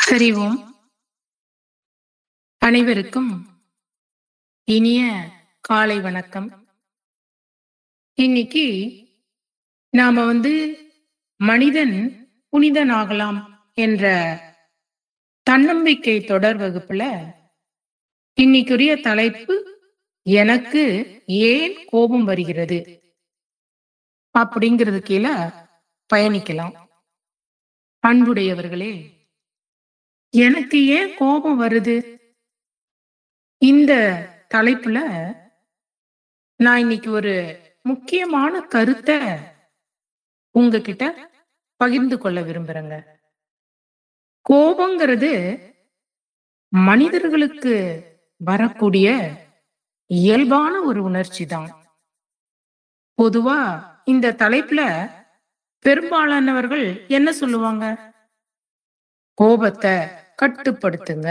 ஹரி ஓம் அனைவருக்கும் இனிய காலை வணக்கம் இன்னைக்கு நாம வந்து மனிதன் புனிதனாகலாம் என்ற தன்னம்பிக்கை தொடர் வகுப்புல இன்னைக்குரிய தலைப்பு எனக்கு ஏன் கோபம் வருகிறது அப்படிங்கிறது கீழே பயணிக்கலாம் அன்புடையவர்களே எனக்கு ஏன் கோபம் வருது இந்த தலைப்புல நான் இன்னைக்கு ஒரு முக்கியமான கருத்தை உங்ககிட்ட பகிர்ந்து கொள்ள விரும்புறேங்க கோபங்கிறது மனிதர்களுக்கு வரக்கூடிய இயல்பான ஒரு உணர்ச்சி தான் பொதுவா இந்த தலைப்புல பெரும்பாலானவர்கள் என்ன சொல்லுவாங்க கோபத்தை கட்டுப்படுத்துங்க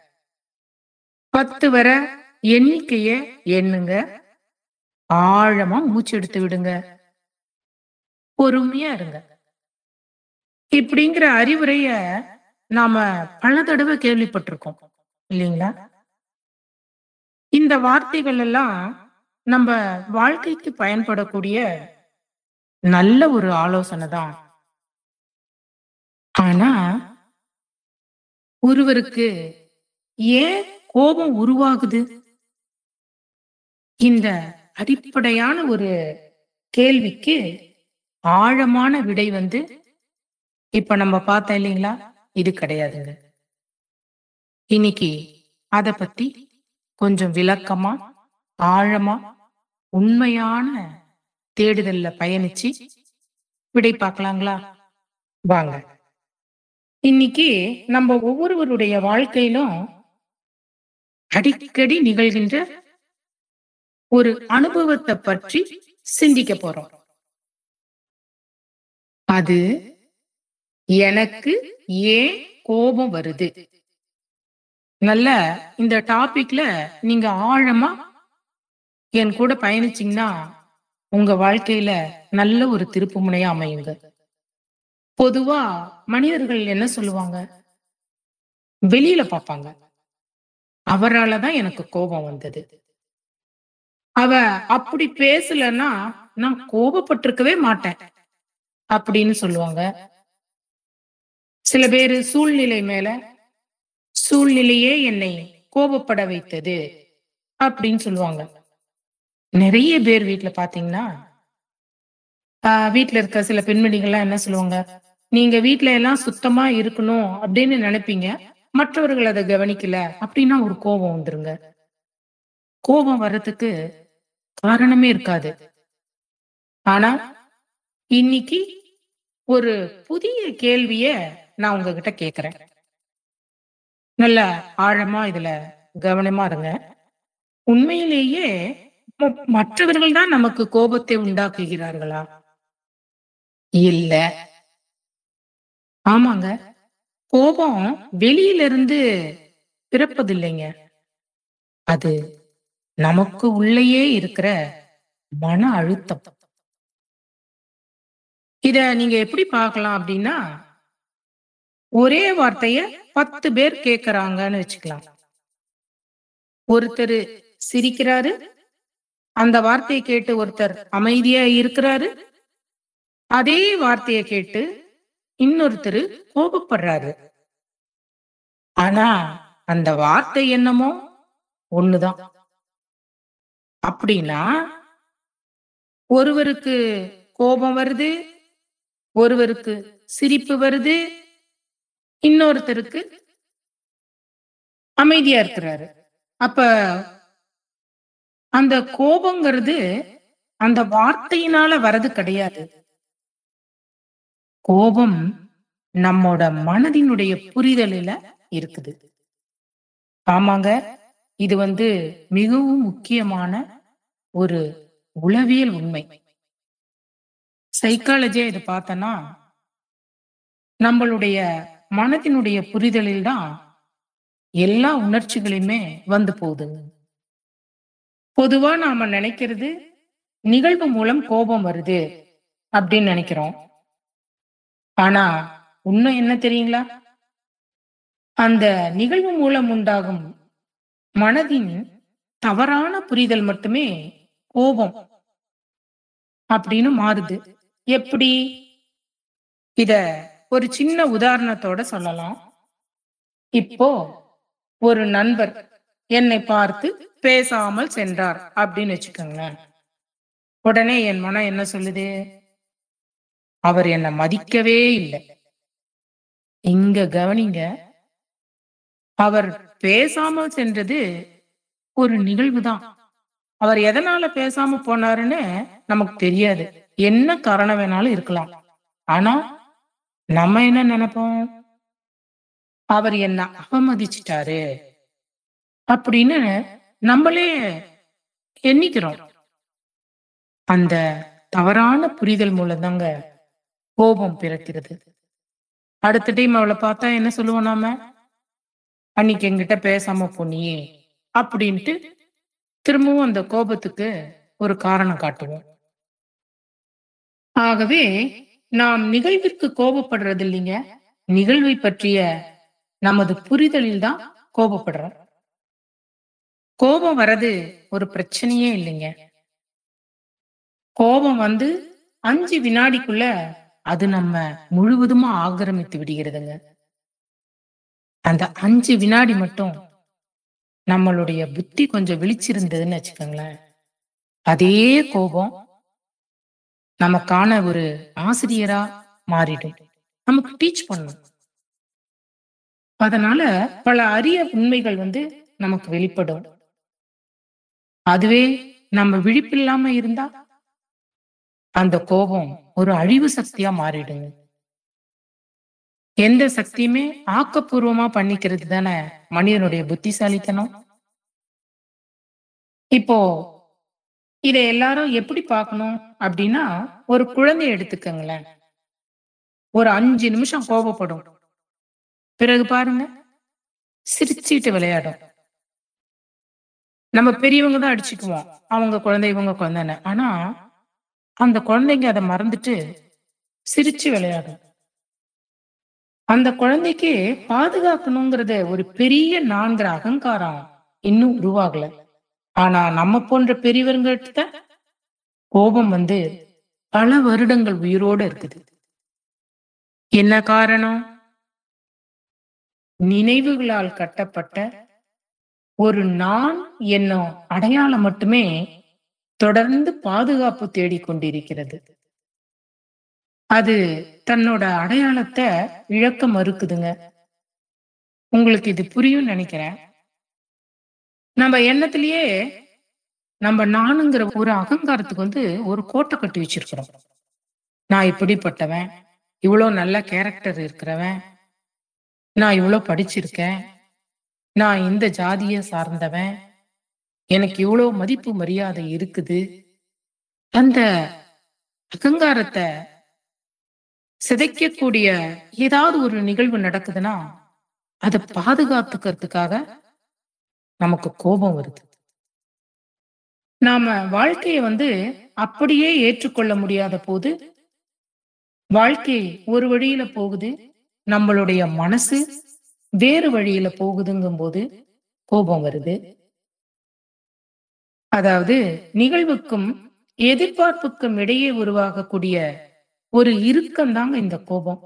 பத்து வர எண்ணிக்கைய எண்ணுங்க ஆழமா மூச்சு எடுத்து விடுங்க பொறுமையா இருங்க இப்படிங்கிற அறிவுரைய நாம பல தடவை கேள்விப்பட்டிருக்கோம் இல்லைங்களா இந்த வார்த்தைகள் எல்லாம் நம்ம வாழ்க்கைக்கு பயன்படக்கூடிய நல்ல ஒரு ஆலோசனை தான் ஆனா ஒருவருக்கு ஏன் கோபம் உருவாகுது இந்த அடிப்படையான ஒரு கேள்விக்கு ஆழமான விடை வந்து இப்ப நம்ம பார்த்தோம் இல்லைங்களா இது கிடையாதுங்க இன்னைக்கு அத பத்தி கொஞ்சம் விளக்கமா ஆழமா உண்மையான தேடுதல்ல பயணிச்சு விடை பார்க்கலாங்களா வாங்க இன்னைக்கு நம்ம ஒவ்வொருவருடைய வாழ்க்கையிலும் அடிக்கடி நிகழ்கின்ற ஒரு அனுபவத்தை பற்றி சிந்திக்க போறோம் அது எனக்கு ஏன் கோபம் வருது நல்ல இந்த டாபிக்ல நீங்க ஆழமா என் கூட பயணிச்சீங்கன்னா உங்க வாழ்க்கையில நல்ல ஒரு திருப்பு முனையா அமையுங்க பொதுவா மனிதர்கள் என்ன சொல்லுவாங்க வெளியில பார்ப்பாங்க அவரால தான் எனக்கு கோபம் வந்தது அவ அப்படி பேசலன்னா நான் கோபப்பட்டிருக்கவே மாட்டேன் அப்படின்னு சொல்லுவாங்க சில பேரு சூழ்நிலை மேல சூழ்நிலையே என்னை கோபப்பட வைத்தது அப்படின்னு சொல்லுவாங்க நிறைய பேர் வீட்டுல பாத்தீங்கன்னா ஆஹ் வீட்டுல இருக்க சில பெண்மணிகள்லாம் என்ன சொல்லுவாங்க நீங்க வீட்ல எல்லாம் சுத்தமா இருக்கணும் அப்படின்னு நினைப்பீங்க மற்றவர்கள் அதை கவனிக்கல அப்படின்னா ஒரு கோபம் வந்துருங்க கோபம் வர்றதுக்கு காரணமே இருக்காது ஆனா இன்னைக்கு ஒரு புதிய கேள்விய நான் உங்ககிட்ட கேக்குறேன் நல்ல ஆழமா இதுல கவனமா இருங்க உண்மையிலேயே ம- மற்றவர்கள் தான் நமக்கு கோபத்தை உண்டாக்குகிறார்களா இல்ல ஆமாங்க கோபம் வெளியில இருந்து பிறப்பதில்லைங்க அது நமக்கு உள்ளேயே இருக்கிற மன அழுத்தம் இத நீங்க எப்படி பார்க்கலாம் அப்படின்னா ஒரே வார்த்தைய பத்து பேர் கேக்குறாங்கன்னு வச்சுக்கலாம் ஒருத்தர் சிரிக்கிறாரு அந்த வார்த்தையை கேட்டு ஒருத்தர் அமைதியா இருக்கிறாரு அதே வார்த்தையை கேட்டு இன்னொருத்தர் கோபப்படுறாரு ஆனா அந்த வார்த்தை என்னமோ ஒண்ணுதான் அப்படின்னா ஒருவருக்கு கோபம் வருது ஒருவருக்கு சிரிப்பு வருது இன்னொருத்தருக்கு அமைதியா இருக்கிறாரு அப்ப அந்த கோபங்கிறது அந்த வார்த்தையினால வரது கிடையாது கோபம் நம்மோட மனதினுடைய புரிதலில இருக்குது ஆமாங்க இது வந்து மிகவும் முக்கியமான ஒரு உளவியல் உண்மை சைக்காலஜியா இது பார்த்தோன்னா நம்மளுடைய மனதினுடைய புரிதலில் தான் எல்லா உணர்ச்சிகளுமே வந்து போகுதுங்க பொதுவா நாம நினைக்கிறது நிகழ்வு மூலம் கோபம் வருது அப்படின்னு நினைக்கிறோம் ஆனா உண்மை என்ன தெரியுங்களா அந்த நிகழ்வு மூலம் உண்டாகும் மனதின் தவறான புரிதல் மட்டுமே கோபம் அப்படின்னு மாறுது எப்படி இத ஒரு சின்ன உதாரணத்தோட சொல்லலாம் இப்போ ஒரு நண்பர் என்னை பார்த்து பேசாமல் சென்றார் அப்படின்னு வச்சுக்கோங்களேன் உடனே என் மனம் என்ன சொல்லுது அவர் என்னை மதிக்கவே இல்லை இங்க கவனிங்க அவர் பேசாமல் சென்றது ஒரு நிகழ்வுதான் அவர் எதனால பேசாம போனாருன்னு நமக்கு தெரியாது என்ன காரணம் வேணாலும் இருக்கலாம் ஆனா நம்ம என்ன நினைப்போம் அவர் என்ன அவமதிச்சிட்டாரு அப்படின்னு நம்மளே எண்ணிக்கிறோம் அந்த தவறான புரிதல் மூலம் தாங்க கோபம் பிறக்கிறது அடுத்த டைம் அவளை பார்த்தா என்ன சொல்லுவோம் நாம அன்னைக்கு என்கிட்ட பேசாம போனியே அப்படின்ட்டு திரும்பவும் அந்த கோபத்துக்கு ஒரு காரணம் காட்டுவோம் ஆகவே நாம் நிகழ்விற்கு கோபப்படுறது இல்லைங்க நிகழ்வை பற்றிய நமது புரிதலில் தான் கோபப்படுறோம் கோபம் வர்றது ஒரு பிரச்சனையே இல்லைங்க கோபம் வந்து அஞ்சு வினாடிக்குள்ள அது நம்ம முழுவதுமா ஆக்கிரமித்து விடுகிறதுங்க அந்த அஞ்சு வினாடி மட்டும் நம்மளுடைய புத்தி கொஞ்சம் விழிச்சிருந்ததுன்னு வச்சுக்கோங்களேன் அதே கோபம் நமக்கான ஒரு ஆசிரியரா மாறிடும் நமக்கு டீச் பண்ணும் அதனால பல அரிய உண்மைகள் வந்து நமக்கு வெளிப்படும் அதுவே நம்ம விழிப்பில்லாம இருந்தா அந்த கோபம் ஒரு அழிவு சக்தியா மாறிடுங்க எந்த சக்தியுமே ஆக்கப்பூர்வமா பண்ணிக்கிறது தானே மனிதனுடைய புத்திசாலித்தனம் இப்போ இதை எல்லாரும் எப்படி பார்க்கணும் அப்படின்னா ஒரு குழந்தைய எடுத்துக்கங்களேன் ஒரு அஞ்சு நிமிஷம் கோபப்படும் பிறகு பாருங்க சிரிச்சிட்டு விளையாடும் நம்ம பெரியவங்க தான் அடிச்சுக்குவோம் அவங்க குழந்தை இவங்க குழந்தைன்னு ஆனா அந்த குழந்தைங்க அதை மறந்துட்டு சிரிச்சு விளையாடும் அந்த குழந்தைக்கு பாதுகாக்கணுங்கிறத ஒரு பெரிய நான்கிற அகங்காரம் இன்னும் உருவாகல ஆனா நம்ம போன்ற பெரியவர்கிட்ட கோபம் வந்து பல வருடங்கள் உயிரோட இருக்குது என்ன காரணம் நினைவுகளால் கட்டப்பட்ட ஒரு நான் என்னும் அடையாளம் மட்டுமே தொடர்ந்து பாதுகாப்பு தேடிக்கொண்டிருக்கிறது அது தன்னோட அடையாளத்தை இழக்க மறுக்குதுங்க உங்களுக்கு இது புரியும் நினைக்கிறேன் நம்ம எண்ணத்திலேயே நம்ம நானுங்கிற ஒரு அகங்காரத்துக்கு வந்து ஒரு கோட்டை கட்டி வச்சிருக்கிறோம் நான் இப்படிப்பட்டவன் இவ்வளவு நல்ல கேரக்டர் இருக்கிறவன் நான் இவ்வளவு படிச்சிருக்கேன் நான் இந்த ஜாதியை சார்ந்தவன் எனக்கு இவ்வளவு மதிப்பு மரியாதை இருக்குது அந்த அகங்காரத்தை சிதைக்கக்கூடிய ஏதாவது ஒரு நிகழ்வு நடக்குதுன்னா அதை பாதுகாத்துக்கிறதுக்காக நமக்கு கோபம் வருது நாம வாழ்க்கையை வந்து அப்படியே ஏற்றுக்கொள்ள முடியாத போது வாழ்க்கை ஒரு வழியில போகுது நம்மளுடைய மனசு வேறு வழியில போகுதுங்கும் போது கோபம் வருது அதாவது நிகழ்வுக்கும் எதிர்பார்ப்புக்கும் இடையே உருவாகக்கூடிய ஒரு இறுக்கம் தாங்க இந்த கோபம்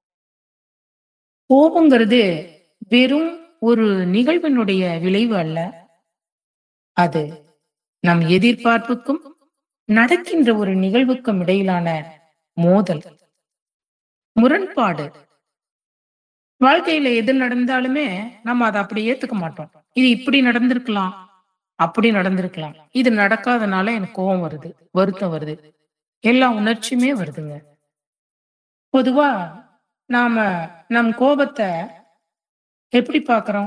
கோபங்கிறது வெறும் ஒரு நிகழ்வினுடைய விளைவு அல்ல அது நம் எதிர்பார்ப்புக்கும் நடக்கின்ற ஒரு நிகழ்வுக்கும் இடையிலான மோதல் முரண்பாடு வாழ்க்கையில எது நடந்தாலுமே நம்ம அதை அப்படி ஏத்துக்க மாட்டோம் இது இப்படி நடந்திருக்கலாம் அப்படி நடந்திருக்கலாம் இது நடக்காதனால எனக்கு கோபம் வருது வருத்தம் வருது எல்லா உணர்ச்சியுமே வருதுங்க பொதுவா நாம நம் கோபத்தை எப்படி பார்க்கிறோம்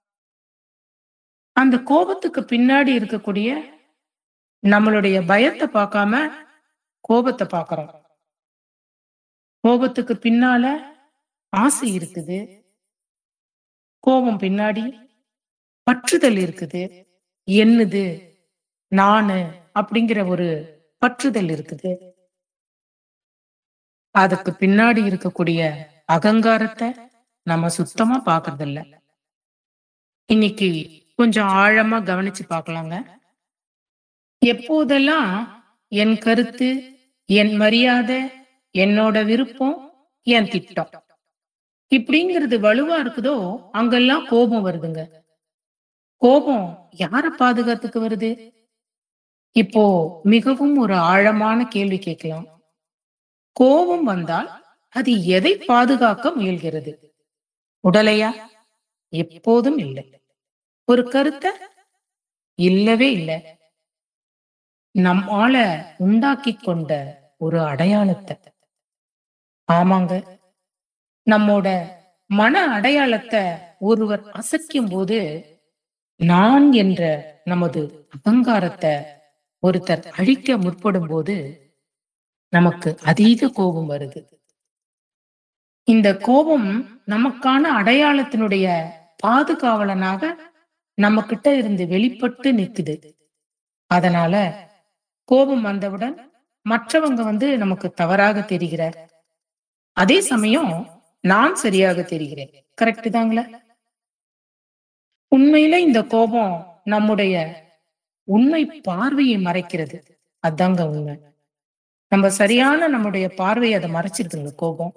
அந்த கோபத்துக்கு பின்னாடி இருக்கக்கூடிய நம்மளுடைய பயத்தை பார்க்காம கோபத்தை பார்க்கிறோம் கோபத்துக்கு பின்னால ஆசை இருக்குது கோபம் பின்னாடி பற்றுதல் இருக்குது என்னது நானு அப்படிங்கிற ஒரு பற்றுதல் இருக்குது அதுக்கு பின்னாடி இருக்கக்கூடிய அகங்காரத்தை நம்ம சுத்தமா பாக்குறது இல்ல இன்னைக்கு கொஞ்சம் ஆழமா கவனிச்சு பார்க்கலாங்க எப்போதெல்லாம் என் கருத்து என் மரியாதை என்னோட விருப்பம் என் திட்டம் இப்படிங்கிறது வலுவா இருக்குதோ அங்கெல்லாம் கோபம் வருதுங்க கோபம் யார பாதுகாத்துக்கு வருது இப்போ மிகவும் ஒரு ஆழமான கேள்வி கேட்கலாம் கோபம் வந்தால் அது எதை பாதுகாக்க முயல்கிறது உடலையா எப்போதும் இல்லை ஒரு கருத்த இல்லவே இல்லை நம்மால உண்டாக்கி கொண்ட ஒரு அடையாளத்தை ஆமாங்க நம்மோட மன அடையாளத்தை ஒருவர் அசைக்கும் போது நான் என்ற நமது அகங்காரத்தை ஒருத்தர் அழிக்க முற்படும் போது நமக்கு அதீத கோபம் வருது இந்த கோபம் நமக்கான அடையாளத்தினுடைய பாதுகாவலனாக நம்ம கிட்ட இருந்து வெளிப்பட்டு நிக்குது அதனால கோபம் வந்தவுடன் மற்றவங்க வந்து நமக்கு தவறாக தெரிகிறார் அதே சமயம் நான் சரியாக தெரிகிறேன் கரெக்ட் தாங்களா உண்மையில இந்த கோபம் நம்முடைய உண்மை பார்வையை மறைக்கிறது அதாங்க உண்மை நம்ம சரியான நம்முடைய பார்வையை அதை மறைச்சிருக்குங்க கோபம்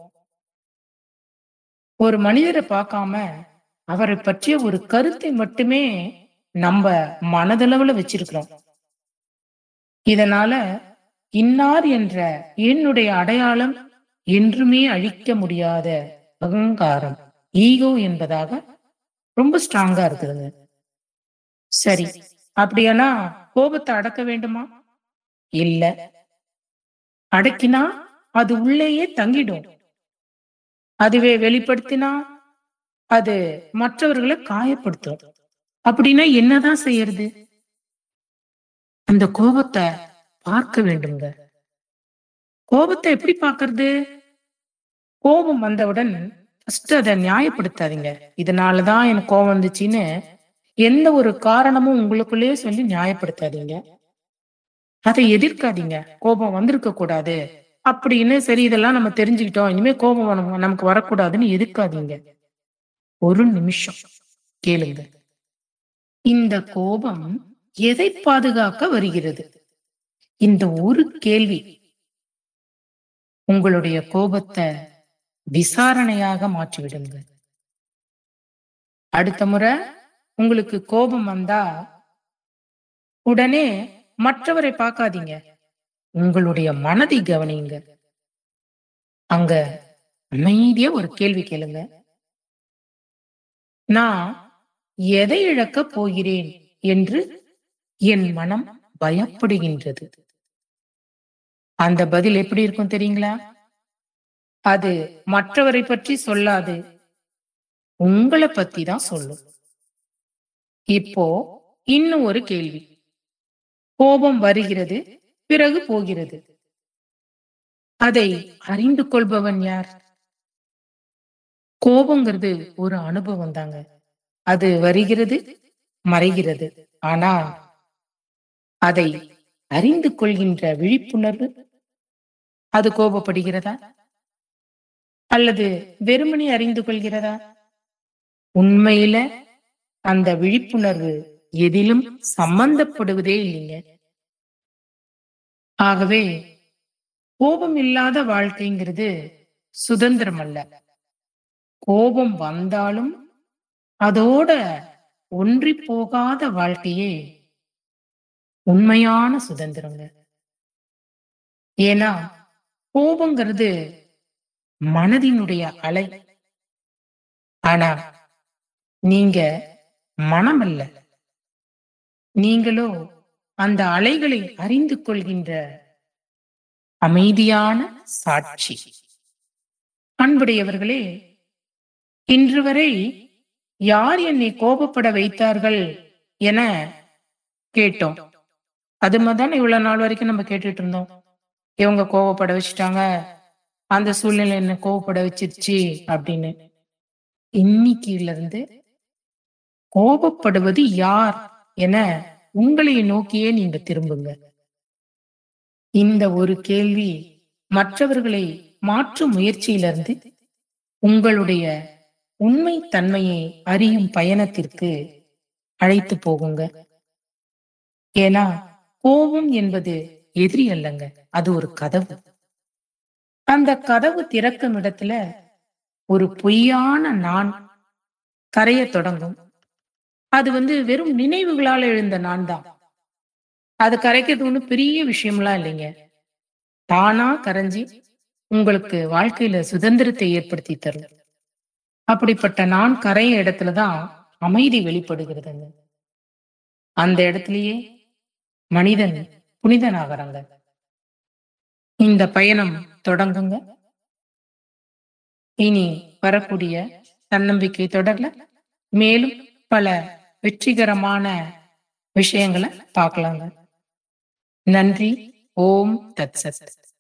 ஒரு மனிதரை பார்க்காம அவரை பற்றிய ஒரு கருத்தை மட்டுமே நம்ம மனதளவுல வச்சிருக்கிறோம் இதனால இன்னார் என்ற என்னுடைய அடையாளம் என்றுமே அழிக்க முடியாத அகங்காரம் ஈகோ என்பதாக ரொம்ப ஸ்ட்ராங்கா இருக்குதுங்க சரி அப்படியானா கோபத்தை அடக்க வேண்டுமா இல்ல அடக்கினா அது உள்ளேயே தங்கிடும் அதுவே வெளிப்படுத்தினா அது மற்றவர்களை காயப்படுத்தும் அப்படின்னா என்னதான் செய்யறது அந்த கோபத்தை பார்க்க வேண்டுங்க கோபத்தை எப்படி பார்க்கறது கோபம் வந்தவுடன் ஃபர்ஸ்ட் அதை நியாயப்படுத்தாதீங்க இதனாலதான் எனக்கு கோபம் வந்துச்சுன்னு எந்த ஒரு காரணமும் உங்களுக்குள்ளேயே சொல்லி நியாயப்படுத்தாதீங்க அதை எதிர்க்காதீங்க கோபம் வந்திருக்க கூடாது அப்படின்னு சரி இதெல்லாம் நம்ம தெரிஞ்சுக்கிட்டோம் இனிமே கோபம் வர- நமக்கு வரக்கூடாதுன்னு எதிர்க்காதீங்க ஒரு நிமிஷம் கேளுங்க இந்த கோபம் எதை பாதுகாக்க வருகிறது இந்த ஒரு கேள்வி உங்களுடைய கோபத்தை விசாரணையாக மாற்றிவிடுங்க அடுத்த முறை உங்களுக்கு கோபம் வந்தா உடனே மற்றவரை பார்க்காதீங்க உங்களுடைய மனதை கவனியுங்க அங்க அமைதியா ஒரு கேள்வி கேளுங்க நான் எதை இழக்கப் போகிறேன் என்று என் மனம் பயப்படுகின்றது அந்த பதில் எப்படி இருக்கும் தெரியுங்களா அது மற்றவரை பற்றி சொல்லாது உங்களை பத்தி தான் சொல்லும் இப்போ இன்னும் ஒரு கேள்வி கோபம் வருகிறது பிறகு போகிறது அதை அறிந்து கொள்பவன் யார் கோபங்கிறது ஒரு அனுபவம் தாங்க அது வருகிறது மறைகிறது ஆனா அதை அறிந்து கொள்கின்ற விழிப்புணர்வு அது கோபப்படுகிறதா அல்லது வெறுமனே அறிந்து கொள்கிறதா உண்மையில அந்த விழிப்புணர்வு எதிலும் சம்பந்தப்படுவதே இல்லைங்க ஆகவே கோபம் இல்லாத வாழ்க்கைங்கிறது சுதந்திரம் அல்ல கோபம் வந்தாலும் அதோட ஒன்றி போகாத வாழ்க்கையே உண்மையான சுதந்திரங்க ஏன்னா கோபங்கிறது மனதினுடைய அலை ஆனா நீங்க மனம் அல்ல நீங்களோ அந்த அலைகளை அறிந்து கொள்கின்ற அமைதியான சாட்சி அன்புடையவர்களே இன்று வரை யார் என்னை கோபப்பட வைத்தார்கள் என கேட்டோம் அது மாதிரிதான் இவ்வளவு நாள் வரைக்கும் நம்ம கேட்டுட்டு இருந்தோம் இவங்க கோவப்பட வச்சுட்டாங்க அந்த சூழ்நிலை என்ன கோவப்பட வச்சிருச்சு அப்படின்னு இன்னைக்குல இருந்து கோபப்படுவது யார் என உங்களை நோக்கியே நீங்க திரும்புங்க இந்த ஒரு கேள்வி மற்றவர்களை மாற்றும் முயற்சியிலிருந்து உங்களுடைய உண்மை தன்மையை அறியும் பயணத்திற்கு அழைத்து போகுங்க ஏன்னா கோபம் என்பது எதிரி அல்லங்க அது ஒரு கதவு அந்த கதவு திறக்கும் இடத்துல ஒரு பொய்யான நான் கரைய தொடங்கும் அது வந்து வெறும் நினைவுகளால் எழுந்த நான் தான் அது கரைக்கிறது ஒண்ணும் பெரிய விஷயம்லாம் இல்லைங்க தானா கரைஞ்சி உங்களுக்கு வாழ்க்கையில சுதந்திரத்தை ஏற்படுத்தி தரும் அப்படிப்பட்ட நான் கரைய இடத்துலதான் அமைதி வெளிப்படுகிறதுங்க அந்த இடத்துலயே மனிதன் புனிதனாகிறாங்க இந்த பயணம் தொடங்குங்க இனி வரக்கூடிய தன்னம்பிக்கை தொடர்ல மேலும் பல வெற்றிகரமான விஷயங்களை பார்க்கலாங்க நன்றி ஓம் தத் சத்